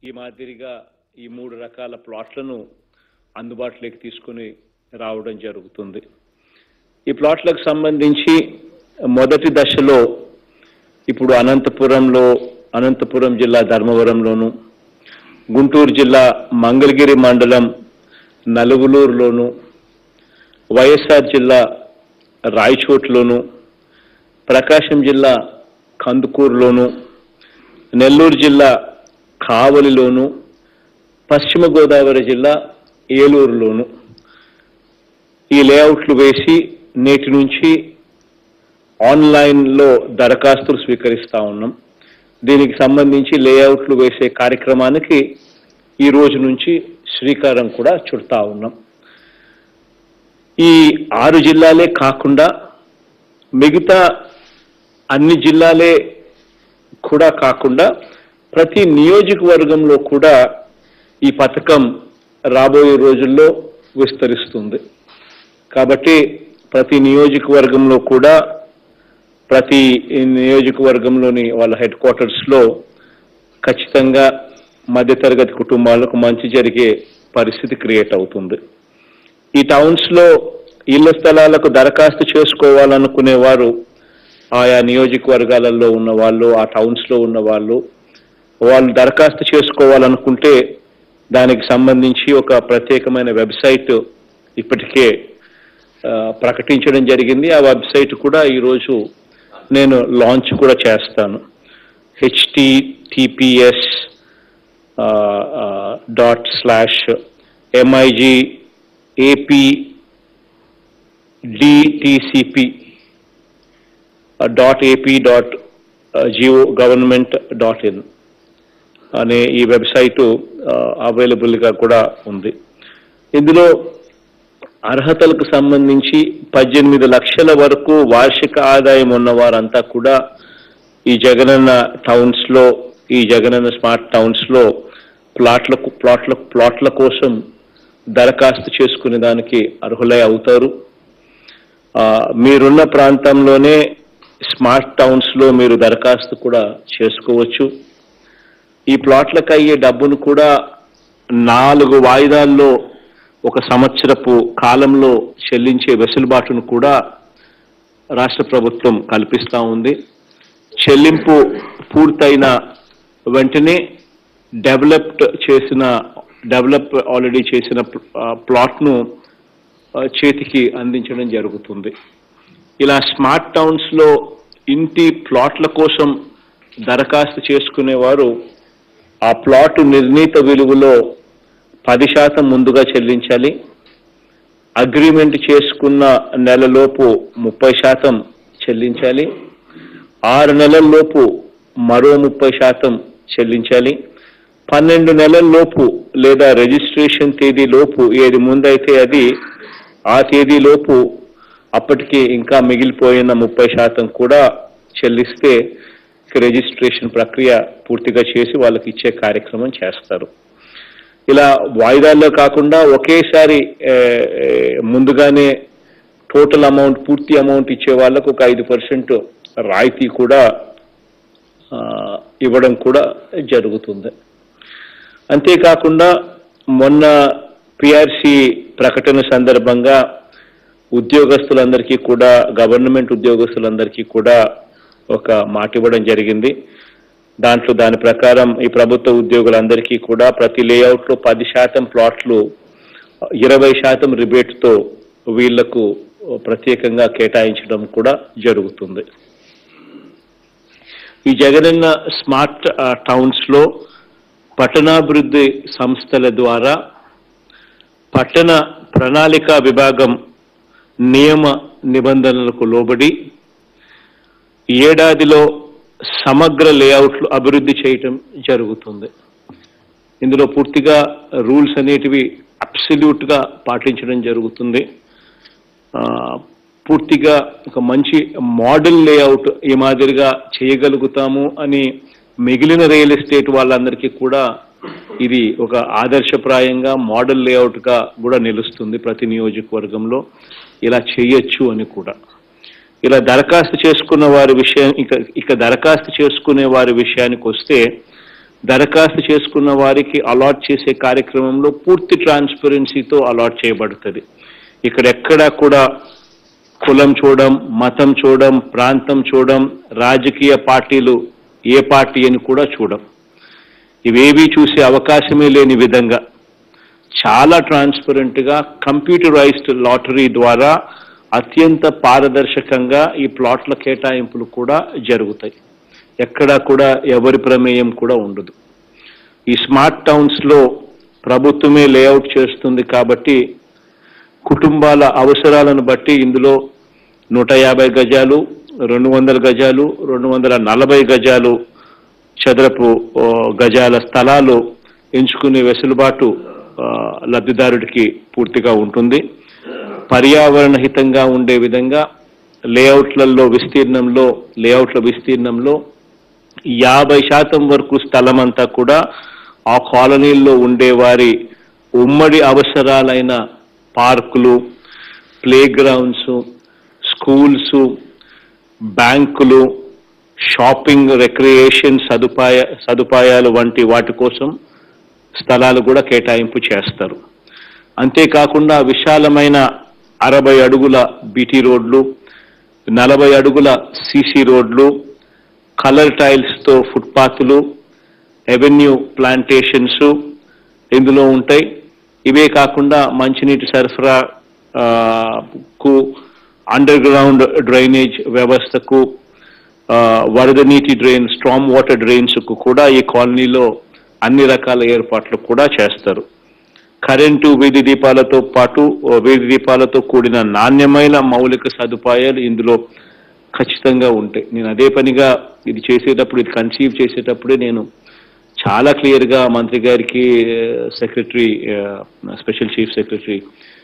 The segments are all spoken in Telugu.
ఈ మాదిరిగా ఈ మూడు రకాల ప్లాట్లను అందుబాటులోకి తీసుకుని రావడం జరుగుతుంది ఈ ప్లాట్లకు సంబంధించి మొదటి దశలో ఇప్పుడు అనంతపురంలో అనంతపురం జిల్లా ధర్మవరంలోను గుంటూరు జిల్లా మంగళగిరి మండలం నలుగులూరులోను వైఎస్ఆర్ జిల్లా రాయచోట్లోను ప్రకాశం జిల్లా కందుకూరులోను నెల్లూరు జిల్లా కావలిలోను పశ్చిమ గోదావరి జిల్లా ఏలూరులోను ఈ లేఅవుట్లు వేసి నేటి నుంచి ఆన్లైన్లో దరఖాస్తులు స్వీకరిస్తా ఉన్నాం దీనికి సంబంధించి లేఅవుట్లు వేసే కార్యక్రమానికి ఈ రోజు నుంచి శ్రీకారం కూడా చుడతా ఉన్నాం ఈ ఆరు జిల్లాలే కాకుండా మిగతా అన్ని జిల్లాలే కూడా కాకుండా ప్రతి నియోజకవర్గంలో కూడా ఈ పథకం రాబోయే రోజుల్లో విస్తరిస్తుంది కాబట్టి ప్రతి నియోజకవర్గంలో కూడా ప్రతి నియోజకవర్గంలోని వాళ్ళ హెడ్ క్వార్టర్స్లో ఖచ్చితంగా మధ్యతరగతి కుటుంబాలకు మంచి జరిగే పరిస్థితి క్రియేట్ అవుతుంది ఈ టౌన్స్లో ఇళ్ల స్థలాలకు దరఖాస్తు చేసుకోవాలనుకునే వారు ఆయా నియోజకవర్గాలలో ఉన్న వాళ్ళు ఆ టౌన్స్లో ఉన్న వాళ్ళు వాళ్ళు దరఖాస్తు చేసుకోవాలనుకుంటే దానికి సంబంధించి ఒక ప్రత్యేకమైన వెబ్సైట్ ఇప్పటికే ఆ, ప్రకటించడం జరిగింది ఆ వెబ్సైట్ కూడా ఈరోజు నేను లాంచ్ కూడా చేస్తాను HTTPS dot slash MIG AP DTCP dot AP dot GO government dot in అనే ఈ వెబ్సైట్ అవైలబుల్గా కూడా ఉంది ఇందులో అర్హతలకు సంబంధించి పద్దెనిమిది లక్షల వరకు వార్షిక ఆదాయం ఉన్న వారంతా కూడా ఈ జగనన్న టౌన్స్ లో ఈ జగనన్న స్మార్ట్ టౌన్స్ లో ప్లాట్లకు ప్లాట్ల ప్లాట్ల కోసం దరఖాస్తు చేసుకునే దానికి అర్హులై అవుతారు ఆ, మీరున్న ప్రాంతంలోనే స్మార్ట్ టౌన్స్ లో మీరు దరఖాస్తు కూడా చేసుకోవచ్చు ఈ ప్లాట్లకు అయ్యే డబ్బును కూడా నాలుగు వాయిదాల్లో ఒక సంవత్సరపు కాలంలో చెల్లించే వెసులుబాటును కూడా రాష్ట్ర ప్రభుత్వం కల్పిస్తా ఉంది చెల్లింపు పూర్తయిన వెంటనే డెవలప్డ్ చేసిన డెవలప్ ఆల్రెడీ చేసిన ఆ, ప్లాట్ను ఆ, చేతికి అందించడం జరుగుతుంది ఇలా స్మార్ట్ టౌన్స్ లో ఇంటి ప్లాట్ల కోసం దరఖాస్తు చేసుకునేవారు ఆ ప్లాట్ నిర్ణీత విలువలో పది శాతం ముందుగా చెల్లించాలి అగ్రిమెంట్ చేసుకున్న నెలలోపు ముప్పై శాతం చెల్లించాలి ఆరు నెలల్లోపు మరో ముప్పై శాతం చెల్లించాలి పన్నెండు నెలల్లోపు లేదా రిజిస్ట్రేషన్ తేదీ లోపు ఏది ముందైతే అది ఆ తేదీలోపు అప్పటికి ఇంకా మిగిలిపోయిన ముప్పై శాతం కూడా చెల్లిస్తే ఇక రిజిస్ట్రేషన్ ప్రక్రియ పూర్తిగా చేసి వాళ్ళకి ఇచ్చే కార్యక్రమం చేస్తారు ఇలా వాయిదాల్లో కాకుండా ఒకేసారి ఏ, ఏ, ముందుగానే టోటల్ అమౌంట్ పూర్తి అమౌంట్ ఇచ్చే వాళ్ళకు ఒక ఐదు పర్సెంట్ రాయితీ కూడా ఆ, ఇవ్వడం కూడా జరుగుతుంది అంతేకాకుండా మొన్న పిఆర్సి ప్రకటన సందర్భంగా ఉద్యోగస్తులందరికీ కూడా గవర్నమెంట్ ఉద్యోగస్తులందరికీ కూడా ఒక మాట ఇవ్వడం జరిగింది దాంట్లో దాని ప్రకారం ఈ ప్రభుత్వ ఉద్యోగులందరికీ కూడా ప్రతి లేఅవుట్ లో పది శాతం ప్లాట్లు ఇరవై శాతం రిబేట్తో వీళ్లకు ప్రత్యేకంగా కేటాయించడం కూడా జరుగుతుంది ఈ జగనన్న స్మార్ట్ ఆ, టౌన్స్ లో పట్టణాభివృద్ధి సంస్థల ద్వారా పట్టణ ప్రణాళిక విభాగం నియమ నిబంధనలకు లోబడి ఏడాదిలో సమగ్ర లేఅవుట్లు అభివృద్ధి చేయటం జరుగుతుంది ఇందులో పూర్తిగా రూల్స్ అనేటివి అబ్సల్యూట్ గా పాటించడం జరుగుతుంది ఆ, పూర్తిగా ఒక మంచి మోడల్ లేఅవుట్ ఈ మాదిరిగా చేయగలుగుతాము అని మిగిలిన రియల్ ఎస్టేట్ వాళ్ళందరికీ కూడా ఇది ఒక ఆదర్శప్రాయంగా మోడల్ లేఅవుట్ గా కూడా నిలుస్తుంది ప్రతి నియోజకవర్గంలో ఇలా చేయొచ్చు అని కూడా ఇలా దరఖాస్తు చేసుకున్న వారి విషయం ఇక ఇక దరఖాస్తు చేసుకునే వారి విషయానికి వస్తే దరఖాస్తు చేసుకున్న వారికి అలాట్ చేసే కార్యక్రమంలో పూర్తి ట్రాన్స్పరెన్సీతో అలాట్ చేయబడుతుంది ఇక్కడ ఎక్కడా కూడా కులం చూడడం మతం చూడడం ప్రాంతం చూడడం రాజకీయ పార్టీలు ఏ పార్టీ అని కూడా చూడం ఇవేవీ చూసే అవకాశమే లేని విధంగా చాలా ట్రాన్స్పరెంట్గా కంప్యూటరైజ్డ్ లాటరీ ద్వారా అత్యంత పారదర్శకంగా ఈ ప్లాట్ల కేటాయింపులు కూడా జరుగుతాయి ఎక్కడా కూడా ఎవరి ప్రమేయం కూడా ఉండదు ఈ స్మార్ట్ టౌన్స్లో ప్రభుత్వమే లేఅవుట్ చేస్తుంది కాబట్టి కుటుంబాల అవసరాలను బట్టి ఇందులో నూట యాభై గజాలు రెండు వందల గజాలు రెండు వందల నలభై గజాలు చదరపు ఓ, గజాల స్థలాలు ఎంచుకునే వెసులుబాటు ఆ, లబ్ధిదారుడికి పూర్తిగా ఉంటుంది పర్యావరణ హితంగా ఉండే విధంగా లేఅవుట్లలో విస్తీర్ణంలో లేఅవుట్ల విస్తీర్ణంలో యాభై శాతం వరకు స్థలం అంతా కూడా ఆ కాలనీల్లో ఉండే వారి ఉమ్మడి అవసరాలైన పార్కులు ప్లే గ్రౌండ్స్ స్కూల్స్ బ్యాంకులు షాపింగ్ రిక్రియేషన్ సదుపాయ సదుపాయాలు వంటి వాటి కోసం స్థలాలు కూడా కేటాయింపు చేస్తారు అంతేకాకుండా విశాలమైన అరవై అడుగుల బీటీ రోడ్లు నలభై అడుగుల సీసీ రోడ్లు కలర్ టైల్స్తో ఫుట్పాత్లు ఎవెన్యూ ప్లాంటేషన్స్ ఇందులో ఉంటాయి ఇవే కాకుండా మంచినీటి సరఫరా ఆ, కు అండర్ గ్రౌండ్ డ్రైనేజ్ వ్యవస్థకు ఆ, వరద నీటి డ్రైన్ స్ట్రామ్ వాటర్ డ్రైన్స్ కు కూడా ఈ కాలనీలో అన్ని రకాల ఏర్పాట్లు కూడా చేస్తారు కరెంటు వీధి దీపాలతో పాటు ఓ వీధి దీపాలతో కూడిన నాణ్యమైన మౌలిక సదుపాయాలు ఇందులో ఖచ్చితంగా ఉంటాయి నేను అదే పనిగా ఇది చేసేటప్పుడు ఇది కన్సీవ్ చేసేటప్పుడే నేను చాలా క్లియర్గా మంత్రి గారికి సెక్రటరీ స్పెషల్ చీఫ్ సెక్రటరీ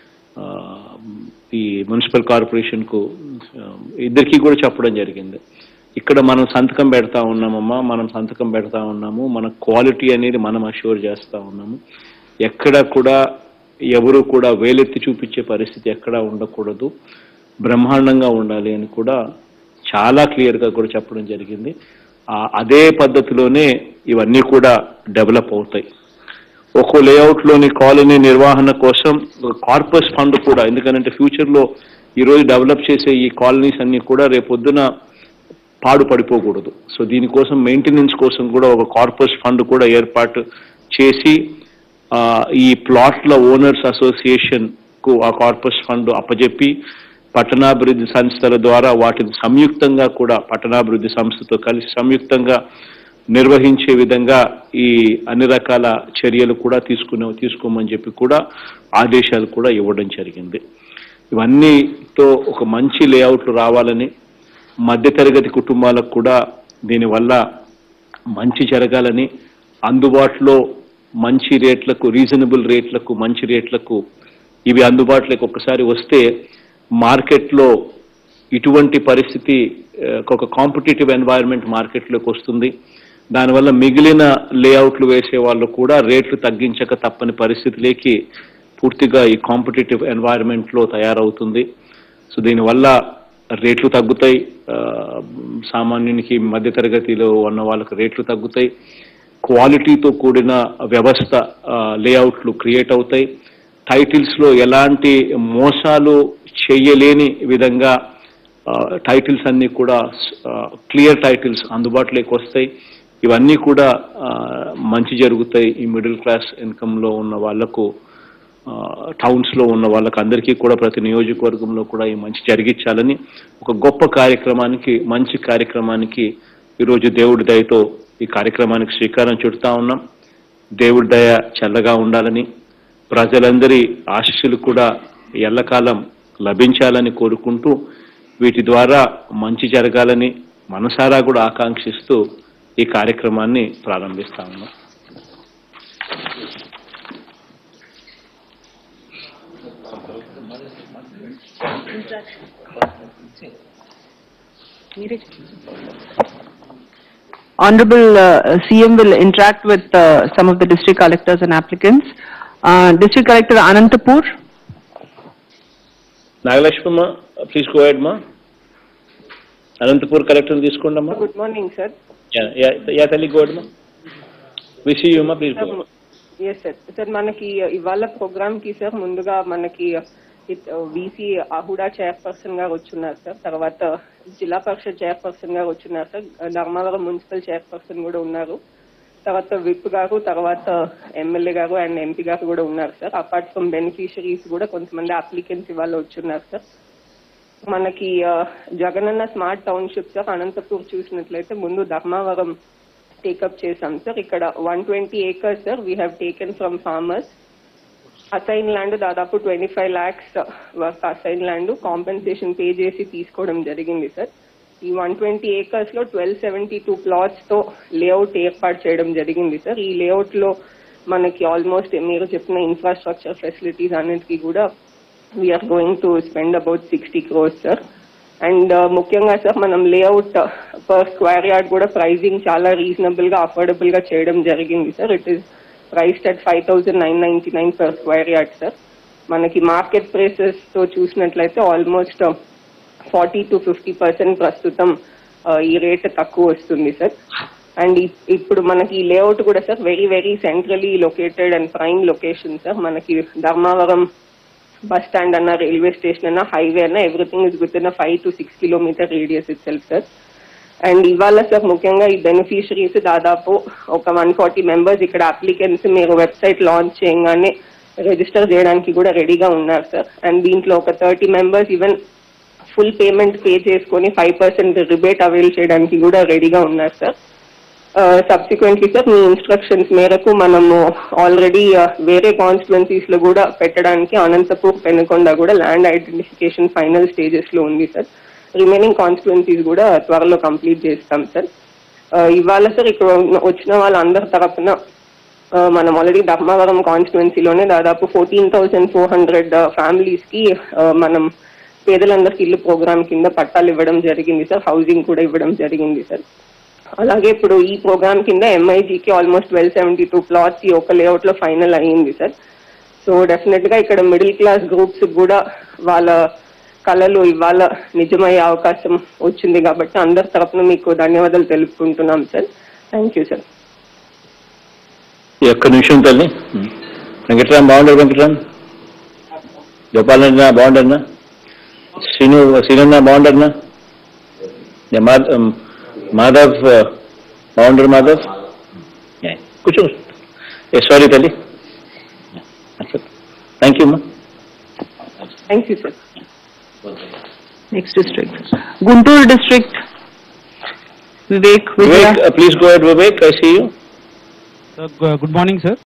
ఈ మున్సిపల్ కార్పొరేషన్కు ఇద్దరికి కూడా చెప్పడం జరిగింది ఇక్కడ మనం సంతకం పెడతా ఉన్నామమ్మా మనం సంతకం పెడతా ఉన్నాము మన క్వాలిటీ అనేది మనం అష్యూర్ చేస్తా ఉన్నాము ఎక్కడ కూడా ఎవరు కూడా వేలెత్తి చూపించే పరిస్థితి ఎక్కడా ఉండకూడదు బ్రహ్మాండంగా ఉండాలి అని కూడా చాలా క్లియర్గా కూడా చెప్పడం జరిగింది ఆ, అదే పద్ధతిలోనే ఇవన్నీ కూడా డెవలప్ అవుతాయి ఒక్కో లేఅవుట్లోని కాలనీ నిర్వహణ కోసం కార్పస్ ఫండ్ కూడా ఎందుకంటే ఫ్యూచర్లో ఈరోజు డెవలప్ చేసే ఈ కాలనీస్ అన్ని కూడా రేపొద్దున పాడు పడిపోకూడదు సో దీనికోసం మెయింటెనెన్స్ కోసం కూడా ఒక కార్పస్ ఫండ్ కూడా ఏర్పాటు చేసి ఆ, ఈ ప్లాట్ల ఓనర్స్ అసోసియేషన్ కు ఆ కార్పస్ ఫండ్ అప్పజెప్పి పట్టణాభివృద్ధి సంస్థల ద్వారా వాటిని సంయుక్తంగా కూడా పట్టణాభివృద్ధి సంస్థతో కలిసి సంయుక్తంగా నిర్వహించే విధంగా ఈ అన్ని రకాల చర్యలు కూడా తీసుకునే తీసుకోమని చెప్పి కూడా ఆదేశాలు కూడా ఇవ్వడం జరిగింది ఇవన్నీతో ఒక మంచి లేఅవుట్లు రావాలని మధ్యతరగతి కుటుంబాలకు కూడా దీనివల్ల మంచి జరగాలని అందుబాటులో మంచి రేట్లకు రీజనబుల్ రేట్లకు మంచి రేట్లకు ఇవి అందుబాటులోకి ఒకసారి వస్తే మార్కెట్లో ఇటువంటి పరిస్థితి ఆ, ఒక కాంపిటేటివ్ ఎన్వైరన్మెంట్ మార్కెట్లోకి వస్తుంది దానివల్ల మిగిలిన లేఅవుట్లు వేసే వాళ్ళు కూడా రేట్లు తగ్గించక తప్పని పరిస్థితిలోకి పూర్తిగా ఈ కాంపిటేటివ్ ఎన్వైరన్మెంట్లో తయారవుతుంది సో దీనివల్ల రేట్లు తగ్గుతాయి ఆ, సామాన్యునికి మధ్యతరగతిలో ఉన్న వాళ్ళకి రేట్లు తగ్గుతాయి క్వాలిటీతో కూడిన వ్యవస్థ లేఅవుట్లు క్రియేట్ అవుతాయి టైటిల్స్లో ఎలాంటి మోసాలు చేయలేని విధంగా టైటిల్స్ అన్నీ కూడా క్లియర్ టైటిల్స్ అందుబాటులోకి వస్తాయి ఇవన్నీ కూడా ఆ, మంచి జరుగుతాయి ఈ మిడిల్ క్లాస్ ఇన్కంలో ఉన్న వాళ్లకు టౌన్స్ లో ఉన్న వాళ్ళకి అందరికీ కూడా ప్రతి నియోజకవర్గంలో కూడా ఈ మంచి జరిగించాలని ఒక గొప్ప కార్యక్రమానికి మంచి కార్యక్రమానికి ఈరోజు దేవుడి దయతో ఈ కార్యక్రమానికి శ్రీకారం చుడతా ఉన్నాం దేవుడి దయ చల్లగా ఉండాలని ప్రజలందరి ఆశీస్సులు కూడా ఎల్లకాలం లభించాలని కోరుకుంటూ వీటి ద్వారా మంచి జరగాలని మనసారా కూడా ఆకాంక్షిస్తూ ఈ కార్యక్రమాన్ని ప్రారంభిస్తా ఉన్నాం Honorable uh, CM will interact with uh, some of the district collectors and applicants. Uh, District Collector Anantapur. Nagalakshmamma please go మా అనంతపూర్ కలెక్టర్ తీసుకోండి అమ్మా Good morning, sir. యా- యా- యా తల్లి గోడ్ మా విషయమా ప్లీజ్ ఎస్ సార్ సార్ మనకి ఇవాళ ప్రోగ్రామ్ కి సార్ ముందుగా మనకి వీసీ అహుడా చైర్పర్సన్ గారు వచ్చున్నారు సార్ తర్వాత జిల్లా పరిషత్ చైర్పర్సన్ గారు వచ్చున్నారు సార్ ధర్మవరం మున్సిపల్ చైర్పర్సన్ కూడా ఉన్నారు తర్వాత విప్ గారు తర్వాత ఎమ్మెల్యే గారు అండ్ ఎంపీ గారు కూడా ఉన్నారు సార్ అపార్ట్ ఫ్రమ్ బెనిఫిషరీస్ కూడా కొంతమంది అప్లికెంట్స్ ఇవాళ వచ్చున్నారు సార్ మనకి ఆ, Jagananna smart township sir Anantapur చూసినట్లయితే ముందు ధర్మవరం టేకప్ చేశాం సార్ ఇక్కడ one twenty acres sir we have taken from farmers assign land దాదాపు twenty five lakhs work assign land compensation pay చేసి తీసుకోవడం జరిగింది సార్ ఈ వన్ ట్వంటీ ఏకర్స్ లో ట్వెల్వ్ సెవెంటీ టూ ప్లాట్స్ తో లేఅవుట్ ఏర్పాటు చేయడం జరిగింది సార్ ఈ లేఅవుట్ లో మనకి ఆల్మోస్ట్ మీరు చెప్పిన ఇన్ఫ్రాస్ట్రక్చర్ ఫెసిలిటీస్ అన్నిటికీ కూడా we're going to spend about sixty crores sir and ముఖ్యంగా సార్ మనం లేఅవుట్ పర్ స్క్వేర్ యార్డ్ కూడా ప్రైజింగ్ చాలా రీజనబుల్ గా అఫోర్డబుల్ గా చేయడం జరిగింది sir it is priced at five thousand nine ninety nine per square yard sir మనకి మార్కెట్ ప్రైసెస్ తో చూసినట్లయితే almost forty to fifty percent ప్రస్తుతం ఆ, ఈ రేట్ తక్కువ వస్తుంది సార్ అండ్ ఇప్పుడు మనకి ఈ లేఅవుట్ కూడా sir very very centrally located and prime location sir మనకి ధర్మవరం బస్ స్టాండ్ అన్న రైల్వే స్టేషన్ అన్న హైవే అన్న everything is within five to six kilometre radius itself sir and ఇవాళ సార్ ముఖ్యంగా ఈ బెనిఫిషరీస్ దాదాపు ఒక వన్ ఫార్టీ మెంబర్స్ ఇక్కడ అప్లికెంట్స్ మీరు వెబ్సైట్ లాంచ్ చేయగానే రిజిస్టర్ చేయడానికి కూడా రెడీగా ఉన్నారు సార్ అండ్ దీంట్లో ఒక thirty members even full payment pay చేసుకొని ఫైవ్ పర్సెంట్ రిబేట్ అవైల్ చేయడానికి కూడా రెడీగా ఉన్నారు సార్ సబ్సిక్వెంట్లీ సార్ మీ ఇన్స్ట్రక్షన్స్ మేరకు మనము ఆల్రెడీ వేరే కాన్స్టిట్యున్సీస్ లో కూడా పెట్టడానికి అనంతపూర్ పెనుకొండ కూడా ల్యాండ్ ఐడెంటిఫికేషన్ ఫైనల్ స్టేజెస్ లో ఉంది సార్ రిమైనింగ్ కాన్స్టిట్యున్సీస్ కూడా త్వరలో కంప్లీట్ చేస్తాం సార్ ఇవాళ సార్ ఇక్కడ వచ్చిన వాళ్ళందరి తరఫున ఆ, మనం ఆల్రెడీ ధర్మవరం కాన్స్టిట్యున్సీలోనే దాదాపు fourteen thousand four hundred families కి ఆ, మనం పేదలందరికీ ఇల్లు ప్రోగ్రామ్ కింద పట్టాలు ఇవ్వడం జరిగింది సార్ హౌసింగ్ కూడా ఇవ్వడం జరిగింది సార్ అలాగే ఇప్పుడు ఈ ప్రోగ్రామ్ కింద ఎంఐజీకి almost twelve seventy two plots ఈ ఒక లేఅవుట్ లో ఫైనల్ అయ్యింది సార్ సో డెఫినెట్ గా ఇక్కడ మిడిల్ క్లాస్ గ్రూప్స్ కూడా వాళ్ళ కళలు ఇవాళ నిజమయ్యే అవకాశం వచ్చింది కాబట్టి అందరి తరపున మీకు ధన్యవాదాలు తెలుపుకుంటున్నాం సార్ థ్యాంక్ యూ సార్ ఈ ఒక్క నిమిషం తల్లి వెంకట్రామ్ బాగుండరు వెంకట్రామ్ గోపాలన్న బాగుండన్నా శ్రీను శ్రీనన్న బాగుండన్నా ఏ, మా- ఉమ్, మాధవ్ ఆ, బాగుండరు మాధవ్ ఏ, కూర్చో ఏ సారీ తల్లి థ్యాంక్ యూ అమ్మా thank you sir Next district. Guntur district. Vivek Vijaya. Vivek please go at Vivek I see you Sir, gu- good morning, sir.